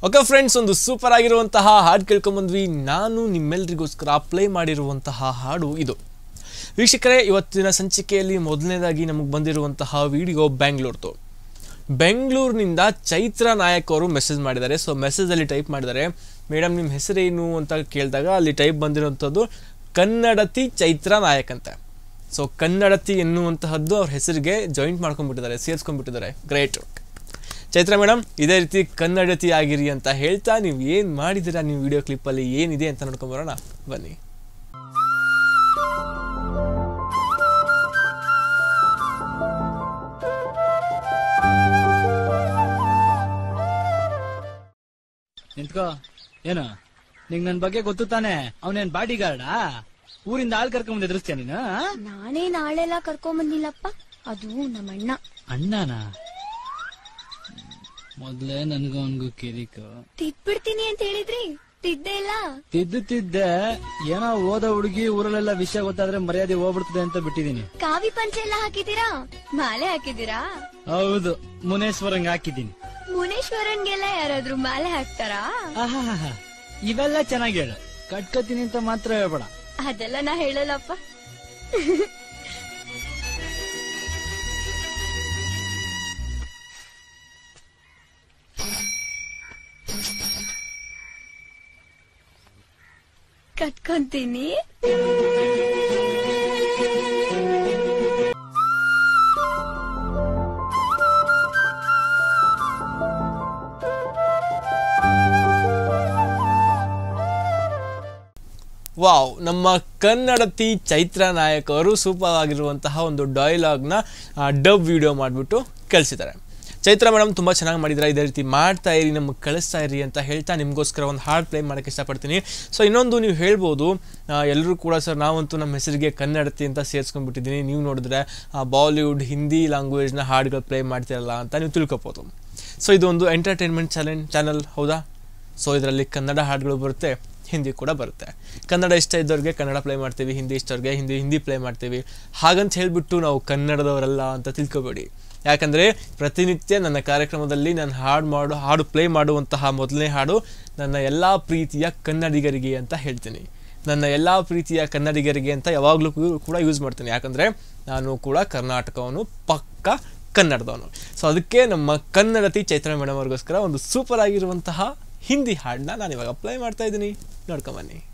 Okay friends ಒಂದು super ಆಗಿರುವಂತಹ ಹಾಡು ಕೇಳ್ಕೊಂಬಂದ್ವಿ ನಾನು ನಿಮ್ಮೆಲ್ಲರಿಗೋಸ್ಕರ ಪ್ಲೇ ಮಾಡಿರುವಂತಹ ಹಾಡು ಇದು ವೀಕ್ಷಕರೇ ಇವತ್ತಿನ ಸಂಚಿಕೆಯಲ್ಲಿ ಮೊದಲನೇದಾಗಿ ನಮಗೆ ಬಂದಿರುವಂತಹ ವಿಡಿಯೋ ಬ್ಯಾಂಗ್ಳೂರ್ದು ಬೆಂಗಳೂರಿನಿಂದ ಚೈತ್ರ ನಾಯಕ್ ಅವರು ಮೆಸೇಜ್ ಮಾಡಿದ್ದಾರೆ ಸೊ ಮೆಸೇಜಲ್ಲಿ ಟೈಪ್ ಮಾಡಿದ್ದಾರೆ ಮೇಡಮ್ ನಿಮ್ಮ ಹೆಸರೇನು ಅಂತ ಕೇಳಿದಾಗ ಅಲ್ಲಿ ಟೈಪ್ ಬಂದಿರುವಂಥದ್ದು ಕನ್ನಡತಿ ಚೈತ್ರ ನಾಯಕ್ ಅಂತ ಸೊ ಕನ್ನಡತಿ ಎನ್ನುವಂತಹದ್ದು ಅವ್ರ ಹೆಸರಿಗೆ ಜಾಯಿಂಟ್ ಮಾಡ್ಕೊಂಡ್ಬಿಟ್ಟಿದ್ದಾರೆ ಸೇರಿಸ್ಕೊಂಡ್ಬಿಟ್ಟಿದ್ದಾರೆ ಗ್ರೇಟ್ ಚೈತ್ರ ಮೇಡಮ್ ಇದೇ ರೀತಿ ಕನ್ನಡತಿ ಆಗಿರಿ ಅಂತ ಹೇಳ್ತಾ ನೀವು ಏನು ಮಾಡಿದ್ದೀರಾ ನೀವು ವಿಡಿಯೋ ಕ್ಲಿಪ್ಪಲ್ಲಿ ಏನಿದೆ ಅಂತ ನೋಡ್ಕೊಂಬರೋಣ ಬನ್ನಿ ನಿಂತ್ಕೋ ಏನು ನಿಂಗ್ ನನ್ ಬಗ್ಗೆ ಗೊತ್ತು ತಾನೆ ಅವನೇನ್ ಬಾಡಿ ಗಾರ್ಡಾ ಊರಿಂದ ಆಳ್ ಕರ್ಕೊಂಡ್ ಎದುರಿಸ್ತೀಯ ನೀನು ಆ? ನಾನೇ ನಾಳೆಲ್ಲ ಕರ್ಕೊಂಡ್ ಬಂದಿಲ್ಲಪ್ಪ ಅದು ನಮ್ಮಣ್ಣ ಅಣ್ಣನ ಮೊದ್ಲೇ ನನ್ಗೂ ಅವನ್ಗೂ ಕಿರಿಕು ತಿದ್ಬಿಡ್ತೀನಿ ಅಂತ ಹೇಳಿದ್ರಿ ತಿದ್ದೆ ಇಲ್ಲ ತಿದ್ದು ತಿದ್ದೆ ಏನೋ ಓದ ಹುಡುಗಿ ಊರಲ್ಲೆಲ್ಲ ವಿಷಯ ಗೊತ್ತಾದ್ರೆ ಮರ್ಯಾದೆ ಹೋಗ್ಬಿಡ್ತದೆ ಅಂತ ಬಿಟ್ಟಿದೀನಿ ಕಾವಿ ಪಂಚೆ ಎಲ್ಲ ಹಾಕಿದೀರಾ ಮಾಲೆ ಹಾಕಿದೀರಾ ಹೌದು ಮುನೇಶ್ವರಂಗ್ ಹಾಕಿದ್ದೀನಿ ಮುನೇಶ್ವರನ್ಗೆಲ್ಲ ಯಾರಾದ್ರೂ ಮಾಲೆ ಹಾಕ್ತಾರಾ ಆಹಾಹಾ. ಇವೆಲ್ಲ ಚೆನ್ನಾಗಿ ಹೇಳು ಕಟ್ಕತೀನಿ ಅಂತ ಮಾತ್ರ ಹೇಳ್ಬೇಡ ಅದೆಲ್ಲ ನಾ ಹೇಳಲ್ಲಪ್ಪ ಕಟ್ಕೊಂತೀನಿ ವಾವ್ ನಮ್ಮ ಕನ್ನಡತಿ ಚೈತ್ರ ನಾಯಕ್ ಅವರು ಸೂಪರ್ ಆಗಿರುವಂತಹ ಒಂದು ಡೈಲಾಗ್ನ ಡಬ್ ವಿಡಿಯೋ ಮಾಡಿಬಿಟ್ಟು ಕಳಿಸಿದ್ದಾರೆ ಚೈತ್ರ ಮೇಡಮ್ ತುಂಬ ಚೆನ್ನಾಗಿ ಮಾಡಿದ್ರೆ ಇದೇ ರೀತಿ ಮಾಡ್ತಾ ಇರಿ ನಮಗೆ ಕಳಿಸ್ತಾ ಇರಿ ಅಂತ ಹೇಳ್ತಾ ನಿಮಗೋಸ್ಕರ ಒಂದು ಹಾಡ್ ಪ್ಲೇ ಮಾಡೋಕ್ಕೆ ಇಷ್ಟಪಡ್ತೀನಿ ಸೊ ಇನ್ನೊಂದು ನೀವು ಹೇಳ್ಬೋದು ಎಲ್ಲರೂ ಕೂಡ ಸರ್ ನಾವಂತೂ ನಮ್ಮ ಹೆಸರಿಗೆ ಕನ್ನಡತಿ ಅಂತ ಸೇರಿಸ್ಕೊಂಡ್ಬಿಟ್ಟಿದ್ದೀನಿ ನೀವು ನೋಡಿದ್ರೆ ಬಾಲಿವುಡ್ ಹಿಂದಿ ಲ್ಯಾಂಗ್ವೇಜ್ನ ಹಾಡುಗಳು ಪ್ಲೇ ಮಾಡ್ತಿರಲ್ಲ ಅಂತ ನೀವು ತಿಳ್ಕೊಬೋದು ಸೊ ಇದು ಒಂದು ಎಂಟರ್ಟೈನ್ಮೆಂಟ್ ಚಾಲೆಂಜ್ ಚಾನಲ್ ಹೌದಾ ಸೊ ಇದರಲ್ಲಿ ಕನ್ನಡ ಹಾಡುಗಳು ಬರುತ್ತೆ ಹಿಂದಿ ಕೂಡ ಬರುತ್ತೆ ಕನ್ನಡ ಇಷ್ಟ ಇದ್ದವ್ರಿಗೆ ಕನ್ನಡ ಪ್ಲೇ ಮಾಡ್ತೀವಿ ಹಿಂದಿ ಇಷ್ಟವ್ರಿಗೆ ಹಿಂದಿ ಹಿಂದಿ ಪ್ಲೇ ಮಾಡ್ತೀವಿ ಹಾಗಂತ ಹೇಳಿಬಿಟ್ಟು ನಾವು ಕನ್ನಡದವರಲ್ಲ ಅಂತ ತಿಳ್ಕೊಬೇಡಿ ಯಾಕಂದರೆ ಪ್ರತಿನಿತ್ಯ ನನ್ನ ಕಾರ್ಯಕ್ರಮದಲ್ಲಿ ನಾನು ಹಾಡು ಮಾಡು ಹಾಡು ಪ್ಲೇ ಮಾಡುವಂತಹ ಮೊದಲನೇ ಹಾಡು ನನ್ನ ಎಲ್ಲ ಪ್ರೀತಿಯ ಕನ್ನಡಿಗರಿಗೆ ಅಂತ ಹೇಳ್ತೀನಿ ನನ್ನ ಎಲ್ಲ ಪ್ರೀತಿಯ ಕನ್ನಡಿಗರಿಗೆ ಅಂತ ಯಾವಾಗಲೂ ಕೂಡ ಯೂಸ್ ಮಾಡ್ತೀನಿ ಯಾಕಂದರೆ ನಾನು ಕೂಡ ಕರ್ನಾಟಕವನು ಪಕ್ಕ ಕನ್ನಡದವನು ಸೊ ಅದಕ್ಕೆ ನಮ್ಮ ಕನ್ನಡತಿ ಚೈತ್ರ ಮೇಡಮ್ ಅವ್ರಿಗೋಸ್ಕರ ಒಂದು ಸೂಪರ್ ಆಗಿರುವಂತಹ ಹಿಂದಿ ಹಾಡನ್ನ ನಾನು ಇವಾಗ ಪ್ಲೇ ಮಾಡ್ತಾ ಇದ್ದೀನಿ ನೋಡ್ಕೊಂಬನ್ನಿ